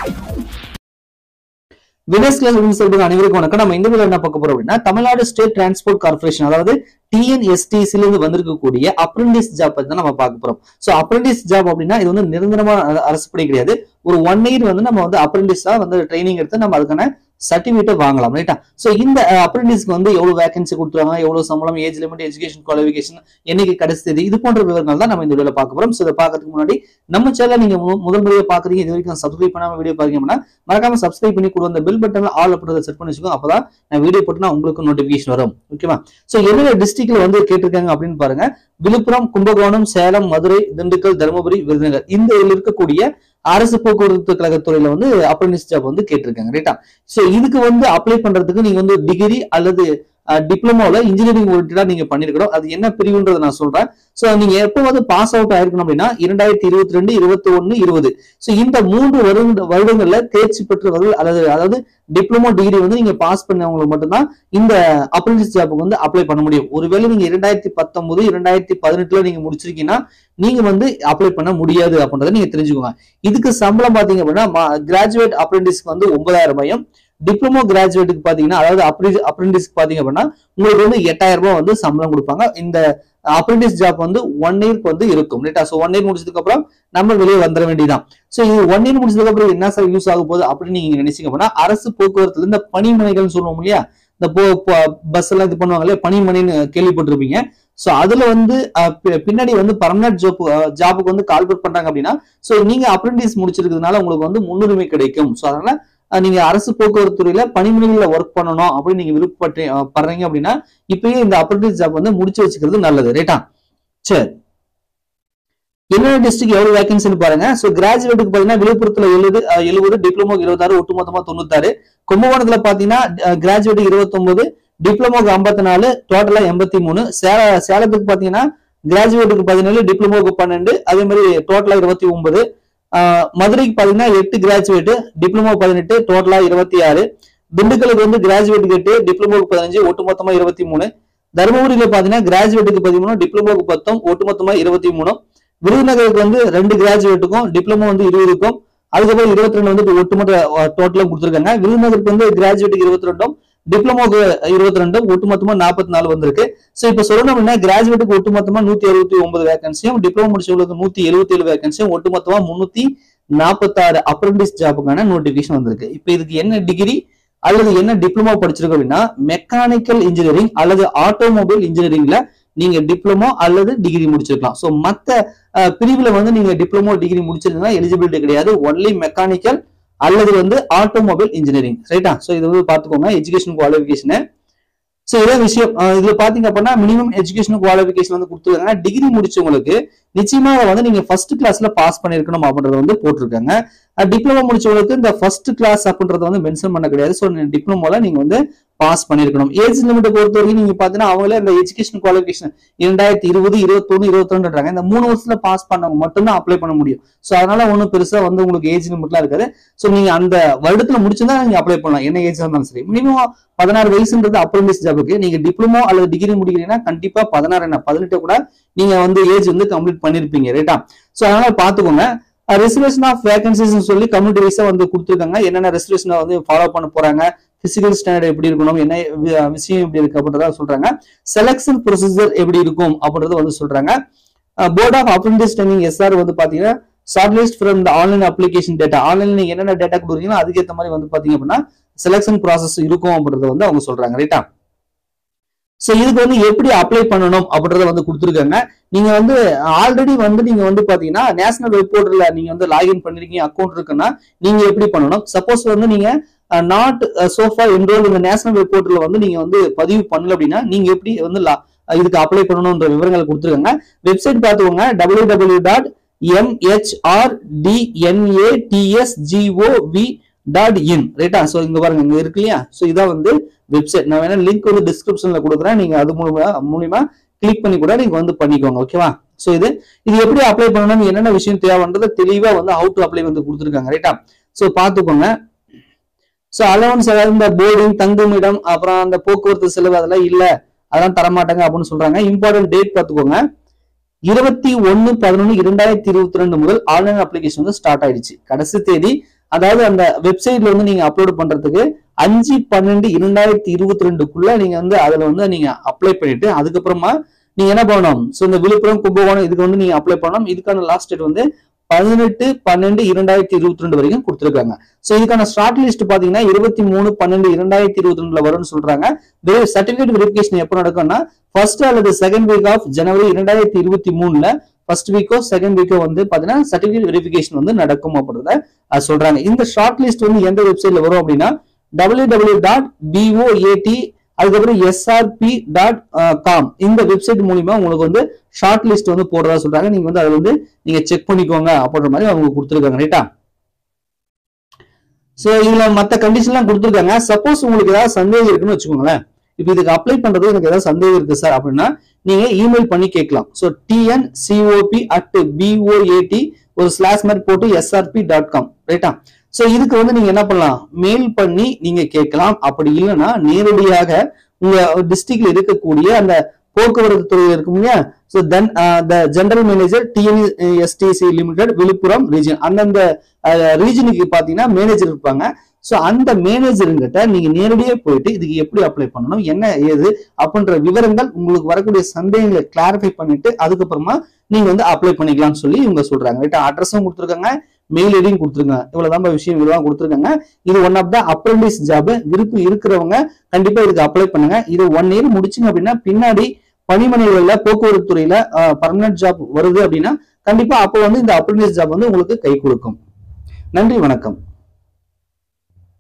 Venus class அப்படின்னு சொல்லிட்டு அனைவருக்கும் வணக்கம் நம்ம இந்த வீடியோ என்ன பார்க்க போறோம் அப்படின்னா தமிழ்நாடு ஸ்டேட் டிரான்ஸ்போர்ட் கார்பரேஷன் அதாவது டிஎன்எஸ்டிசில இருந்து வந்திருக்கக்கூடிய அப்ரண்டிஸ் ஜாப் பத்தி தான் நம்ம பார்க்க போறோம் சோ அப்ரண்டிஸ் ஜாப் அப்படின்னா இது வந்து நிரந்தரமா அ- அரசு பணி கிடையாது ஒரு ஒன் இயர் வந்து நம்ம வந்து அப்ரண்டிஸா வந்து ட்ரைனிங் எடுத்து நம்ம அதுக்கான சர்டிபிகேட் வாங்கலாம் ரைட்டா சோ இந்த அப்ரண்டிஸ்க்கு வந்து எவ்வளவு வேகன்சி கொடுத்துருவாங்க எவ்வளவு சம்பளம் ஏஜ் லிமிட் எஜுகேஷன் குவாலிஃபிகேஷன் என்னைக்கு கடைசி தேதி இது போன்ற விவரங்கள் தான் நம்ம இந்த வீடியோல பார்க்க போறோம் சோ இதை பார்க்கறதுக்கு முன்னாடி நம்ம சேனல் நீங்க மு- முதல் முறையா பாக்குறீங்க இது வரைக்கும் சப்ஸ்கிரைப் பண்ணாம வீடியோ பாருங்க அப்படின்னா மறக்காம சப்ஸ்கிரைப் பண்ணி கூட அந்த பெல் பட்டன்ல ஆல் அப்படின்றத செட் பண்ணி வச்சுக்கோங்க அப்பதான் நான் வீடியோ போட்டுனா உங்களுக்கு நோட்டிபிகேஷன் வரும் ஓகேவா சோ என்னென்ன டிஸ்ட்ரிக்ட்ல வந்து கேட்டிருக்காங்க அப்படின்னு பாருங்க விழுப்புரம் கும்பகோணம் சேலம் மதுரை திண்டுக்கல் தருமபுரி விருதுநகர் இந்த இதுல இருக்கக்கூடிய அரசு போக்குவரத்து கழகத்துறையில வந்து அப்ரண்டிஸ் ஜாப் வந்து கேட்டிருக்காங்க ரைட்டா சோ இதுக்கு வந்து அப்ளை பண்றதுக்கு நீங்க வந்து டிகிரி அல்லது டிப்ளமோல இன்ஜினியரிங் ஓரியன்டா நீங்க பண்ணிருக்கணும் அது என்ன பிரிவுன்றதை நான் சொல்றேன் சோ நீங்க எப்போ வந்து பாஸ் அவுட் ஆயிருக்கணும் அப்படின்னா இரண்டாயிரத்தி இருபத்தி ரெண்டு இருபத்தி ஒன்னு இருபது சோ இந்த மூன்று வருட வருடங்கள்ல தேர்ச்சி பெற்றவர்கள் அல்லது அதாவது டிப்ளமோ டிகிரி வந்து நீங்க பாஸ் பண்ணவங்களுக்கு மட்டும்தான் இந்த அப்ரண்டிஸ் ஜாப்புக்கு வந்து அப்ளை பண்ண முடியும் ஒருவேளை நீங்க இரண்டாயிரத்தி பத்தொன்பது இரண்டாயிரத்தி பதினெட்டுல நீங்க முடிச்சிருக்கீங்கன்னா நீங்க வந்து அப்ளை பண்ண முடியாது அப்படின்றத நீங்க தெரிஞ்சுக்கோங்க இதுக்கு சம்பளம் பாத்தீங்க அப்படின்னா கிராஜுவேட் அப்ரண்டிஸ்க்கு வந்து ஒன்பதாயிரம் ரூபாயும் டிப்ளமோ கிராஜுவேட்டுக்கு பாத்தீங்கன்னா அதாவது அப்ரண்டிஸ்க்கு பாத்தீங்க அப்படின்னா உங்களுக்கு வந்து எட்டாயிரம் ரூபாய் வந்து சம்பளம் கொடுப்பாங்க இந்த அப்ரண்டிஸ் ஜாப் வந்து ஒன் இயர்க்கு வந்து இருக்கும் ரைட்டா ஸோ ஒன் இயர் முடிச்சதுக்கு அப்புறம் நம்ம வெளியே வந்துட வேண்டியதான் ஸோ இது ஒன் இயர் முடிச்சதுக்கு அப்புறம் என்ன சார் யூஸ் ஆக போகுது அப்படின்னு நீங்க நினைச்சீங்க அப்படின்னா அரசு போக்குவரத்துல இந்த பணிமனைகள் சொல்லுவோம் இல்லையா இந்த போ பஸ் எல்லாம் இது பண்ணுவாங்க இல்லையா பணிமனைன்னு கேள்விப்பட்டிருப்பீங்க சோ அதுல வந்து அஹ், பி- பின்னாடி வந்து பர்மனன்ட் ஜாப் ஜாபுக்கு வந்து கால்பட் பண்றாங்க அப்படின்னா சோ நீங்க அப்ரண்டிஸ் முடிச்சிருக்கிறதுனால உங்களுக்கு வந்து முன்னுரிமை கிடைக்கும் சோ அதனால அஹ், நீங்க அரசு போக்குவரத்து துறையில பணிமனைகள்ல ஒர்க் பண்ணணும் அப்படின்னு நீங்க விருப்பப்பட்டு அஹ், படுறீங்க அப்படின்னா இப்பயே இந்த அப்ரண்டிஸ் ஜாப் வந்து முடிச்சு வச்சுக்கிறது நல்லது ரைட்டா சரி என்னென்ன டிஸ்ட்ரிக்ட் எவ்வளவு வேகன்சின்னு பாருங்க சோ கிராஜுவேட்டுக்கு பாத்தீங்கன்னா விழுப்புரத்துல எழுபது எழுபது டிப்ளமோக்கு இருபத்தாறு ஒட்டுமொத்தமா தொண்ணூத்தாறு கும்பகோணத்துல பாத்தீங்கன்னா கிராஜுவேட்டுக்கு இருபத்தொன்பது டிப்ளமோக்கு ஐம்பத்தி நாலு டோட்டலா எண்பத்தி மூணு சேல சேலத்துக்கு பாத்தீங்கன்னா கிராஜுவேட்டுக்கு பதினேழு டிப்ளமோக்கு பன்னெண்டு அதே மாதிரி டோட்டலா இருபத்தி ஒன்பது ஆஹ் மதுரைக்கு பாத்தீங்கன்னா எட்டு கிராஜுவேட் டிப்ளமோ பதினெட்டு டோட்டலா இருபத்தி ஆறு திண்டுக்கலுக்கு வந்து கிராஜுவேட்டுக்கு எட்டு டிப்ளமோக்கு பதினஞ்சு ஒட்டுமொத்தமா இருபத்தி மூணு தருமபுரியில பாத்தீங்கன்னா கிராஜுவேட்டுக்கு பதிமூணு டிப்ளமோக்கு பத்தும் ஒட்டுமொத்தமா இருபத்தி மூணு விருதுநகருக்கு வந்து ரெண்டு கிராஜுவேட்டுக்கும் டிப்ளமோ வந்து இருபதுக்கும் அதுக்கப்புறம் இருபத்தி ரெண்டு வந்து ஒட்டுமொத்த டோட்டலும் கொடுத்துருக்காங்க விருதுநகருக்கு வந்து கிராஜுவேட்டுக்கு இருபத்தி ரெண்டும் டிப்ளமோக்கு இருபத்தி ரெண்டும் ஒட்டுமொத்தமா நாற்பத்தி நாலு வந்திருக்கு சோ இப்ப சொல்லணும் அப்படின்னா கிராஜுவேட்டுக்கு ஒட்டுமொத்தமா நூத்தி அறுபத்தி ஒன்பது வேகன்சியும் டிப்ளமோ முடிச்சவங்களுக்கு நூத்தி எழுபத்தி ஏழு வேகன்சியும் ஒட்டுமொத்தமா முன்னூத்தி நாற்பத்தாறு அப்ரண்டிஸ் ஜாபுக்கான நோட்டிபிகேஷன் வந்திருக்கு இப்ப இதுக்கு என்ன டிகிரி அல்லது என்ன டிப்ளமோ படிச்சிருக்கோம் அப்படின்னா மெக்கானிக்கல் இன்ஜினியரிங் அல்லது ஆட்டோமொபைல் இன்ஜினியரிங்ல நீங்க டிப்ளமோ அல்லது டிகிரி முடிச்சிருக்கலாம் சோ மத்த அஹ், பிரிவுல வந்து நீங்க டிப்ளமோ டிகிரி முடிச்சிருந்தீங்கன்னா எலிஜிபிலிட்டி கிடையாது ஒன்லி மெக்கானிக்கல் அல்லது வந்து ஆட்டோமொபைல் இன்ஜினியரிங் ரைட்டா சோ இது வந்து பாத்துக்கோங்க எஜுகேஷன் குவாலிஃபிகேஷன் சோ இதே விஷயம் அஹ், இதுல பாத்தீங்க அப்படின்னா மினிமம் எஜுகேஷன் குவாலிஃபிகேஷன் வந்து கொடுத்துருக்காங்க டிகிரி முடிச்சவங்களுக்கு நிச்சயமாக வந்து நீங்க ஃபர்ஸ்ட் கிளாஸ்ல பாஸ் பண்ணிருக்கணும் அப்படின்றத வந்து போட்டிருக்காங்க டிப்ளமோ முடிச்சவங்களுக்கு இந்த ஃபர்ஸ்ட் கிளாஸ் அப்படின்றத வந்து மென்ஷன் பண்ண கிடையாது ஸோ டிப்ளமோல நீங்க வந்து பாஸ் பண்ணிருக்கணும் ஏஜ் லிமிட்டை பொறுத்த வரைக்கும் நீங்க பாத்தீங்கன்னா அவங்களே இந்த எஜுகேஷன் குவாலிஃபிகேஷன் இரண்டாயிரத்தி இருபது இருபத்தொன்னு இருபத்தி இந்த மூணு வருஷத்துல பாஸ் பண்ணவங்க மட்டும்தான் அப்ளை பண்ண முடியும் ஸோ அதனால ஒன்றும் பெருசா வந்து உங்களுக்கு ஏஜ் லிமிட்லாம் இருக்காது ஸோ நீங்க அந்த வருடத்துல முடிச்சிருந்தா நீங்க அப்ளை பண்ணலாம் என்ன ஏஜ் இருந்தாலும் சரி மினிமம் பதினாறு வயசுன்றது அப்ரண்டிஸ் ஜாபுக்கு நீங்க டிப்ளமோ அல்லது டிகிரி முடிக்கிறீங்கன்னா கண்டிப்பா பதினாறு என்ன பதினெட்டு கூட நீங்க வந்து ஏஜ் வந்து கம்ப்ளீட் பண்ணிருப்பீங்க ரைட்டா ஸோ அதனால பாத்துக்கோங்க ரிசர்வேஷன் ஆஃப் வேகன்சிஸ் சொல்லி கம்யூனிட்டி வைஸா வந்து கொடுத்துருக்காங்க என்னென்ன ரெசர்வேஷனை வந்து ஃபாலோ பண்ண போறாங்க பிசிக்கல் ஸ்டாண்டர்ட் எப்படி இருக்கணும் என்ன வி- விஷயம் எப்படி இருக்கு அப்படின்றத சொல்றாங்க செலக்ஷன் ப்ரொசீஜர் எப்படி இருக்கும் அப்படின்றத வந்து சொல்றாங்க board of apprentice training SR வந்து பாத்தீங்கன்னா short list from the online application data ஆன்லைன்ல நீங்க என்னென்ன டேட்டா கொடுக்குறீங்களோ அதுக்கேற்ற மாதிரி வந்து பாத்தீங்க அப்படின்னா செலக்ஷன் ப்ராசஸ் இருக்கும் அப்படின்றத வந்து அவங்க சொல்றாங்க ரைட்டா சோ இதுக்கு வந்து எப்படி அப்ளை பண்ணணும் அப்படின்றத வந்து கொடுத்துருக்காங்க நீங்க வந்து ஆல்ரெடி வந்து நீங்க வந்து பாத்தீங்கன்னா நேஷனல் வெப் போர்ட்டல்ல நீங்க வந்து லாகின் பண்ணிருக்கீங்க அக்கௌண்ட் இருக்குன்னா நீங்க எப்படி பண்ணணும் சப்போஸ் வந்து நீங்க நாட் சோஃபா என்ரோல் இந்த நேஷனல் வெப் போர்ட்டல்ல வந்து நீங்க வந்து பதிவு பண்ணல அப்படின்னா நீங்க எப்படி வந்து la- இதுக்கு அப்ளை பண்ணணும்ன்ற விவரங்கள் கொடுத்துருக்காங்க வெப்சைட் பார்த்துக்கோங்க W W dot MHR DNATSGOV dot in ரைட்டா ஸோ இங்க பாருங்க இங்க இருக்கு இல்லையா ஸோ இதான் வந்து வெப்சைட் நான் வேணா லிங்க் வந்து டிஸ்கிரிப்ஷன்ல கொடுக்குறேன் நீங்க அது மூலமா மூலியமா கிளிக் பண்ணி கூட நீங்க வந்து பண்ணிக்கோங்க ஓகேவா ஸோ இது இது எப்படி அப்ளை பண்ணணும் என்னென்ன விஷயம் தேவைன்றதை தெளிவா வந்து ஹவு டு அப்ளை வந்து கொடுத்துருக்காங்க ரைட்டா ஸோ பார்த்துக்கோங்க ஸோ அலவன்ஸ் அதாவது இந்த போர்டிங் தங்குமிடம் அப்புறம் அந்த போக்குவரத்து செலவு அதெல்லாம் இல்ல அதெல்லாம் தரமாட்டாங்க அப்படின்னு சொல்றாங்க இம்பார்ட்டன்ட் டேட் பார்த்துக்கோங்க இருபத்தி ஒன்னு பதினொன்னு இரண்டாயிரத்தி இருபத்தி ரெண்டு முதல் ஆன்லைன் அப்ளிகேஷன் வந்து ஸ்டார்ட் ஆயிடுச்சு கடைசி தேதி அதாவது அந்த வெப்சைட்ல வந்து நீங்க அப்லோட் பண்றதுக்கு அஞ்சு பன்னெண்டு இரண்டாயிரத்தி இருபத்தி ரெண்டுக்குள்ள நீங்க வந்து அதுல வந்து நீங்க அப்ளை பண்ணிட்டு அதுக்கப்புறமா நீங்க என்ன பண்ணணும் ஸோ இந்த விழுப்புரம் கும்பகோணம் இதுக்கு வந்து நீங்க அப்ளை பண்ணணும் இதுக்கான லாஸ்ட் டேட் வந்து பதினெட்டு பன்னெண்டு இரண்டாயிரத்தி இருபத்தி ரெண்டு வரைக்கும் கொடுத்துருக்காங்க ஸோ இதுக்கான ஸ்டார்ட் லிஸ்ட் பாத்தீங்கன்னா இருபத்தி மூணு பன்னெண்டு இரண்டாயிரத்தி இருபத்தி ரெண்டுல வரும்னு சொல்றாங்க சர்டிபிகேட் வெரிஃபிகேஷன் எப்போ நடக்கும்னா ஃபர்ஸ்ட் அல்லது செகண்ட் வீக் ஆஃப் ஜனவரி இரண்டாயிரத்தி இருபத்தி மூணுல ஃபர்ஸ்ட் வீக்கோ செகண்ட் வீக்கோ வந்து பாத்தீங்கன்னா சர்டிபிகேட் வெரிஃபிகேஷன் வந்து நடக்கும் அப்படின்றத அஹ், சொல்றாங்க இந்த ஷார்ட் லிஸ்ட் வந்து எந்த வெப்சைட்ல வரும் அப்படின்னா டபிள்யூ டபிள்யூ டாட் பிஓஏடி அதுக்கப்புறம் எஸ்ஆர்பி டாட் காம் இந்த வெப்சைட் மூலியமா உங்களுக்கு வந்து ஷார்ட் லிஸ்ட் வந்து போடுறதா சொல்றாங்க நீங்க வந்து அதை வந்து நீங்க செக் பண்ணிக்கோங்க அப்படின்ற மாதிரி அவங்க கொடுத்துருக்காங்க ரைட்டா சோ இதுல மத்த கண்டிஷன்லாம் கொடுத்துருக்காங்க சப்போஸ் உங்களுக்கு ஏதாவது சந்தேகம் இருக்குன்னு வச்சுக்கோங்களேன் இப்போ இதுக்கு அப்ளை பண்றது எனக்கு ஏதாவது சந்தேகம் இருக்கு சார் அப்படின்னா நீங்க இமெயில் பண்ணி கேட்கலாம் so TN COP at BOAT ஒரு ஸ்லாஷ் மாதிரி போட்டு எஸ்ஆர்பி டாட் காம் ரைட்டா ஸோ இதுக்கு வந்து நீங்க என்ன பண்ணலாம் மெயில் பண்ணி நீங்க கேட்கலாம் அப்படி இல்லைன்னா நேரடியாக உங்க டிஸ்ட்ரிக்ட்ல இருக்கக்கூடிய அந்த போக்குவரத்து துறையில் இருக்கும் இல்லையா so then the general manager TNSTC limited Villupuram region அந்தந்த ரீஜனுக்கு பாத்தீங்கன்னா மேனேஜர் இருப்பாங்க ஸோ அந்த மேனேஜருங்கிட்ட நீங்க நேரடியாக போயிட்டு இதுக்கு எப்படி அப்ளை பண்ணணும் என்ன ஏது அப்படின்ற விவரங்கள் உங்களுக்கு வரக்கூடிய சந்தேகங்களை கிளாரிஃபை பண்ணிட்டு அதுக்கப்புறமா நீங்க வந்து அப்ளை பண்ணிக்கலாம்னு சொல்லி இவங்க சொல்றாங்க ரைட்டா அட்ரஸும் கொடுத்துருக்காங்க மெயில் ஐடியும் கொடுத்துருக்காங்க இவ்வளவுதான் விஷயம் இவ்வளவு கொடுத்துருக்காங்க இது one of the apprentice job விருப்பம் இருக்கிறவங்க கண்டிப்பா இதுக்கு அப்ளை பண்ணுங்க இது ஒன் இயர் முடிச்சிங்க அப்படின்னா பின்னாடி பணிமனைகள்ல போக்குவரத்து துறையில பர்மனன்ட் ஜாப் வருது அப்படின்னா கண்டிப்பா அப்போ வந்து இந்த அப்ரண்டிஸ் ஜாப் வந்து உங்களுக்கு கை கொடுக்கும் நன்றி வணக்கம்